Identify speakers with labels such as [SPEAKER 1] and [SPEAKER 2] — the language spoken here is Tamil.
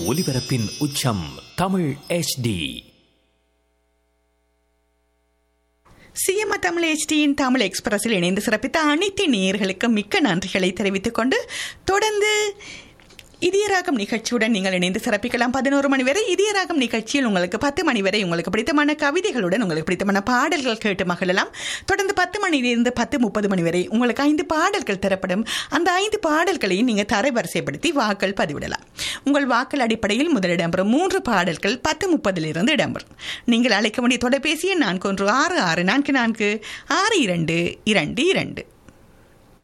[SPEAKER 1] ஒலிபரப்பின் உச்சம் தமிழ் HD
[SPEAKER 2] சிஎம் தமிழ் HDயின் தமிழ் எக்ஸ்பிரஸில் இணைந்து சிறப்பித்த அனைத்து நேயர்களுக்கு மிக்க நன்றிகளை தெரிவித்துக் கொண்டு தொடர்ந்து இதயராகம் நிகழ்ச்சியுடன் நீங்கள் இணைந்து சிறப்பிக்கலாம் பதினோரு மணி வரை இதயராகம் நிகழ்ச்சியில் உங்களுக்கு பத்து மணி வரை உங்களுக்கு பிடித்தமான கவிதைகளுடன் உங்களுக்கு பிடித்தமான பாடல்கள் கேட்டு மகிழலாம் தொடர்ந்து பத்து மணியிலிருந்து பத்து முப்பது மணி வரை உங்களுக்கு ஐந்து பாடல்கள் தரப்படும் அந்த ஐந்து பாடல்களையும் நீங்கள் தரவரிசைப்படுத்தி வாக்கள் பதிவிடலாம் உங்கள் வாக்கள் அடிப்படையில் முதல் இடம்பெறும் மூன்று பாடல்கள் பத்து முப்பதிலிருந்து இடம்பெறும் நீங்கள் அழைக்க வேண்டிய தொலைபேசி எண் நான்கு ஒன்று ஆறு ஆறு நான்கு நான்கு ஆறு இரண்டு இரண்டு இரண்டு